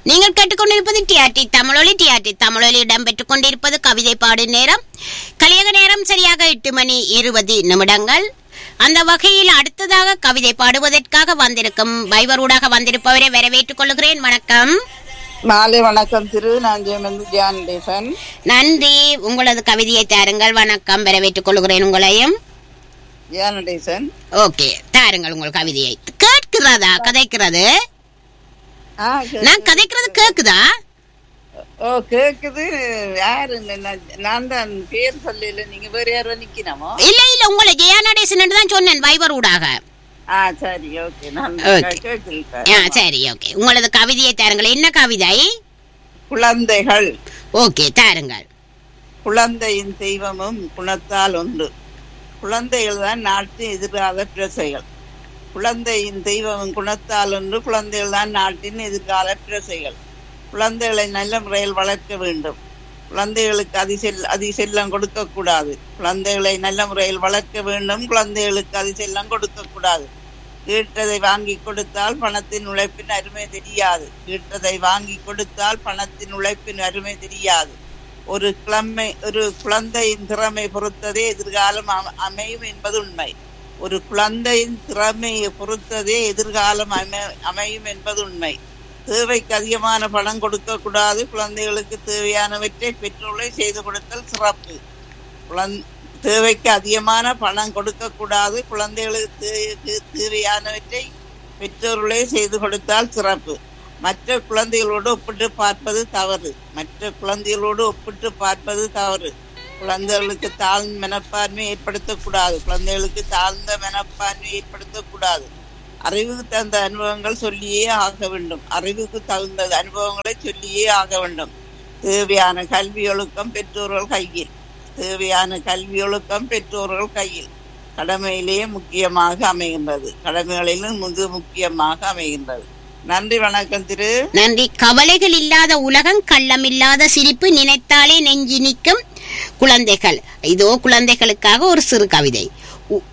நீங்கள் கேட்டுக்கொண்டிருப்பது டிஆர்டி தமிழொலி டிஆர்டி தமிழொலி இடம்பெற்றுக் கொண்டிருப்பது கவிதை பாடு நேரம் கலியக நேரம் சரியாக எட்டு மணி இருபது நிமிடங்கள் அந்த வகையில் அடுத்ததாக கவிதை பாடுவதற்காக வந்திருக்கும் வைவரூடாக வந்திருப்பவரை வரவேற்றுக் கொள்கிறேன் வணக்கம் மாலை வணக்கம் திரு நான் ஜெயமந்து ஜானடேசன் நன்றி உங்களது கவிதையை தாருங்கள் வணக்கம் வரவேற்றுக் கொள்கிறேன் உங்களையும் ஜானடேசன் ஓகே தாருங்கள் உங்கள் கவிதையை கேட்கிறதா கதைக்கிறது ஆ கே- நான் கதைக்கிறது கேக்குதா ஓ கேக்குது யாரு நான் நான் தான் பேர் சொல்லல நீங்க வேற யாரோ நிக்கணுமோ இல்ல இல்ல உங்களை ஜெயா நடேசன் தான் சொன்னேன் வைபர் ஊடாக ஆ சரி ஓகே நான் Okay. கேக்குது ஆ, சரி ஓகே உங்களது கவிதையை தாருங்கள் என்ன கவிதை குழந்தைகள் ஓகே தாருங்கள் குழந்தையின் தெய்வமும் குணத்தால் உண்டு குழந்தைகள் தான் நாட்டின் எதிர்கால பிரசைகள் குழந்தையின் தெய்வமும் குணத்தால் ஒன்று குழந்தைகள் தான் நாட்டின் எதிர்கால பிரசைகள் குழந்தைகளை நல்ல முறையில் வளர்க்க வேண்டும் குழந்தைகளுக்கு அதி செல் அதி செல்லம் கொடுக்க கூடாது குழந்தைகளை நல்ல முறையில் வளர்க்க வேண்டும் குழந்தைகளுக்கு அதி செல்லம் கொடுக்க கூடாது கேட்டதை வாங்கி கொடுத்தால் பணத்தின் உழைப்பின் அருமை தெரியாது கேட்டதை வாங்கி கொடுத்தால் பணத்தின் உழைப்பின் அருமை தெரியாது ஒரு கிழமை ஒரு குழந்தையின் திறமை பொறுத்ததே எதிர்காலம் அம- அமையும் என்பது உண்மை ஒரு குழந்தையின் திறமையை பொறுத்ததே எதிர்காலம் அமை- அமையும் என்பது உண்மை தேவைக்கு அதிகமான பணம் கொடுக்க கூடாது குழந்தைகளுக்கு தேவையானவற்றை பெற்றோரை செய்து கொடுத்தல் சிறப்பு குழந்- தேவைக்கு அதிகமான பணம் கொடுக்க கூடாது குழந்தைகளுக்கு தே- தேவையானவற்றை பெற்றோர்களே செய்து கொடுத்தால் சிறப்பு மற்ற குழந்தைகளோடு ஒப்பிட்டு பார்ப்பது தவறு மற்ற குழந்தைகளோடு ஒப்பிட்டு பார்ப்பது தவறு குழந்தைகளுக்கு தாழ்ந்த மனப்பான்மை ஏற்படுத்தக்கூடாது குழந்தைகளுக்கு தாழ்ந்த மனப்பான்மை ஏற்படுத்தக்கூடாது அறிவுக்கு தகுந்த அனுபவங்கள் சொல்லியே ஆக வேண்டும் அறிவுக்கு தகுந்த அனுபவங்களை சொல்லியே ஆக வேண்டும் தேவையான கல்வி ஒழுக்கம் பெற்றோர்கள் கையில் தேவையான கல்வி ஒழுக்கம் பெற்றோர்கள் கையில் கடமையிலே முக்கியமாக அமைகின்றது கடமைகளிலும் மிக முக்கியமாக அமைகின்றது நன்றி வணக்கம் திரு நன்றி கவலைகள் இல்லாத உலகம் கள்ளம் இல்லாத சிரிப்பு நினைத்தாலே நெஞ்சி நிற்கும் குழந்தைகள் இதோ குழந்தைகளுக்காக ஒரு சிறு கவிதை உ-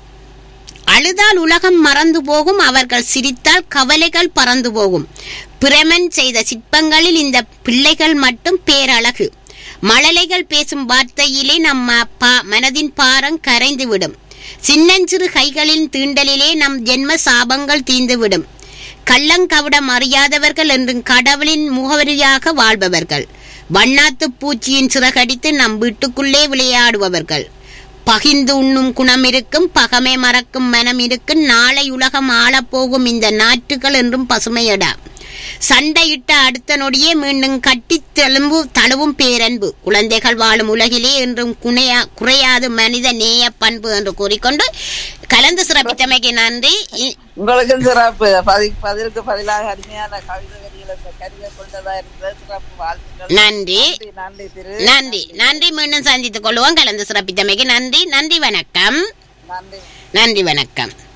அழுதால் உலகம் மறந்து போகும் அவர்கள் சிரித்தால் கவலைகள் பறந்து போகும் பிரமன் செய்த சிற்பங்களில் இந்த பிள்ளைகள் மட்டும் பேரழகு மழலைகள் பேசும் வார்த்தையிலே நம்ம பா- மனதின் பாரம் கரைந்துவிடும் சின்னஞ்சிறு கைகளின் தீண்டலிலே நம் ஜென்ம சாபங்கள் தீர்ந்துவிடும் கள்ளங்கவடம் அறியாதவர்கள் என்றும் கடவுளின் முகவரியாக வாழ்பவர்கள் வண்ணாத்து பூச்சியின் சிறகடித்து நம் வீட்டுக்குள்ளே விளையாடுபவர்கள் பகிர்ந்து உண்ணும் குணம் இருக்கும் பகமை மறக்கும் மனம் இருக்கும் நாளை உலகம் ஆளப்போகும் இந்த நாற்றுகள் என்றும் பசுமையடா சண்டையிட்ட அடுத்த நொடியே மீண்டும் கட்டி தழும்பு தழுவும் பேரன்பு குழந்தைகள் வாழும் உலகிலே என்றும் குணையா குறையாது மனித நேய பண்பு என்று கூறிக்கொண்டு கலந்து சிறப்பித்தமைக்கு நன்றி இ- உங்களுக்கும் சிறப்பு பதில் பதிலுக்கு பதிலாக அருமையான கவிதை வரிகளை கருத கொண்டதா இருந்தது சிறப்பு வாழ்த்துக்கள் நன்றி நன்றி நன்றி திரு நன்றி நன்றி மீண்டும் சந்தித்துக் கொள்வோம் கலந்து சிறப்பித்தமைக்கு நன்றி நன்றி வணக்கம் நன்றி நன்றி வணக்கம்